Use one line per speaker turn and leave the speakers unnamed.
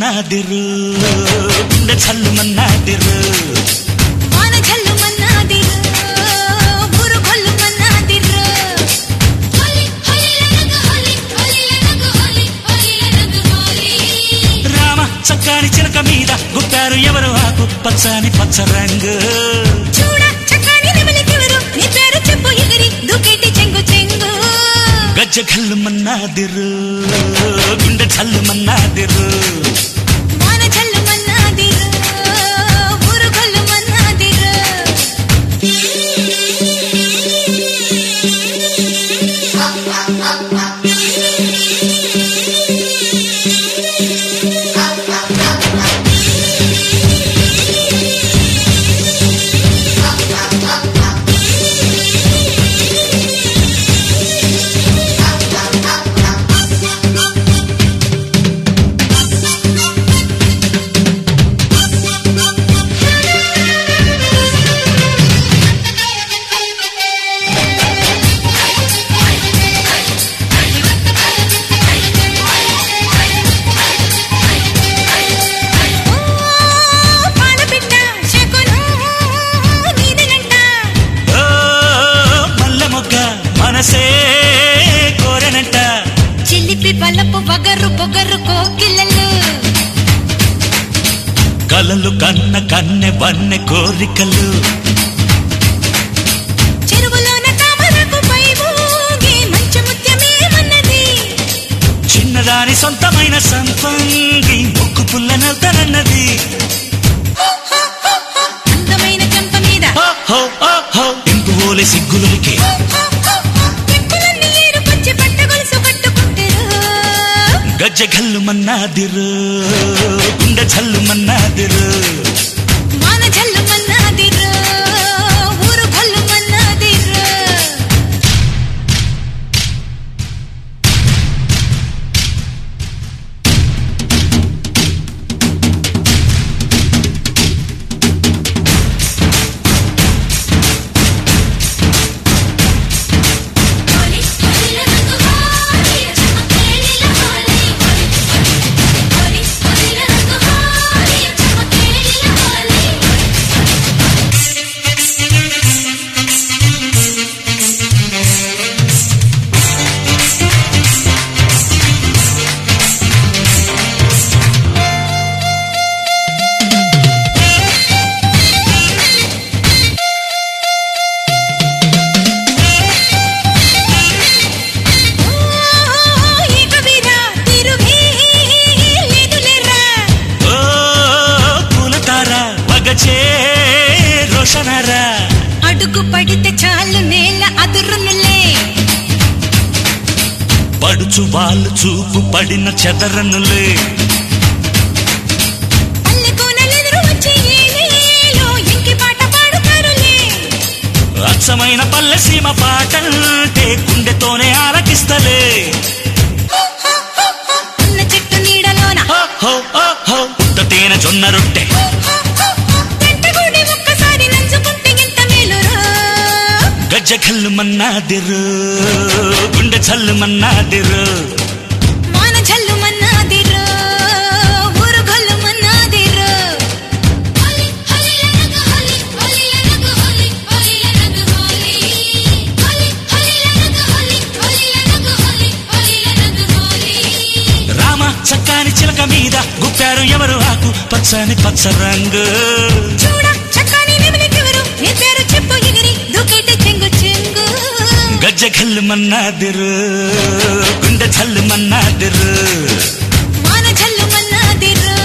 మన్నాదిరు గుండె చల్లు మన్నాదిరు
వాన జల్లు మన్నాదిరు ఊరు కొల్లు మన్నాదిరు హోలీ హోలీ లనగ హోలీ హోలీ లనగ హోలీ హోలీ లనగ హోలీ
రామ చక్కని చిలక మీద గుప్పారు ఎవరు ఆకు పచ్చని పచ్చ రంగు
చూడ చక్కని నెమలికెవరు నీ పేరు చెప్పు ఎగిరి దూకేటి చెంగు చెంగు
గజ్జ కల్లు మన్నాదిరు గుండె చల్లు మన్నాదిరు
వాన జల్లు మన్నాదిరు ఊరు కొల్లు మన్నాదిరు ఓ పాలపిట్ట శకునం నీదనంట
ఓ మల్లె మొగ్గ మనసే కోరెనంట
చిలిపి బలపు బగరు పొగరు కోకిలలు
కలలు కన్న కన్నె వన్నె కోరికలు
చెరువులోన తామరకు పై ఊగే మంచు ముత్యమేమన్నది
చిన్నదాని సొంతమైన సంపంగి ముక్కు పుల్లనవుతానన్నది
అందమైన చెంప మీద
ఓహో ఓహో ఇంపు ఓలే సిగ్గులకి
పెక్కులన్నీ ఏరుకొచ్చి పట్ట గొలుసు కట్టుకుంటారు
గజ్జ గల్లు మన్నాదిరు గుండె చల్లు మన్నాదిరు
వాన జల్లు మన్నాదిరు ఊరు కొల్లు మన్నాదిరు హోలీ హోలీ లనగ హోలీ చమకేలిల హోలీ హోలీ హోలీ లనగ హోలీ చమకేలిల హోలీ ఈ కవిరా తిరుగే లేదులేరా
ఓ పూలతార మగచే రోషనారా
అడుగు పడితే చాలు నేల అదురునులే
పడుచు వాళ్ళు చూపు పడిన చెదరనులే
పల్లె కోనలెదురు వచ్చి ఏలేలో ఇంకి పాట పాడుతారులే
అచ్చమైన పల్లె సీమ పాటంటే గుండెతోనే ఆలకిస్తలే
ఉన్న చెట్టు నీడలోన
ఓహో ఓహో ఉత్త తేనె జొన్న రొట్టె
వెంటగూడి ఒక్కసారి నంచుకుంటే ఎంత మేలురా
గజ్జ కల్లు మన్నాదిరు గుండె చల్లు మన్నాదిరు
వాన జల్లు మన్నాదిరు ఊరు గొల్లు మన్నాదిరు హోలీ హోలీ లనగ హోలీ హోలీ లనగ హోలీ హోలీ లనగ హోలీ హోలీ హోలీ లనగ హోలీ హోలీ లనగ హోలీ హోలీ లనగ హోలీ
రామ చక్కని చిలక మీద గుప్పారు ఎవరు ఆకు పచ్చని పచ్చ రంగు
చూడ చక్కని నెమలికెవరు నీ పేరు చెప్పు ఎగిరి దూకేటి చెంగు చెంగు
గజ్జ కల్లు మన్నాదిరు గుండె చల్లు మన్నాదిరు
వాన జల్లు మన్నాదిరు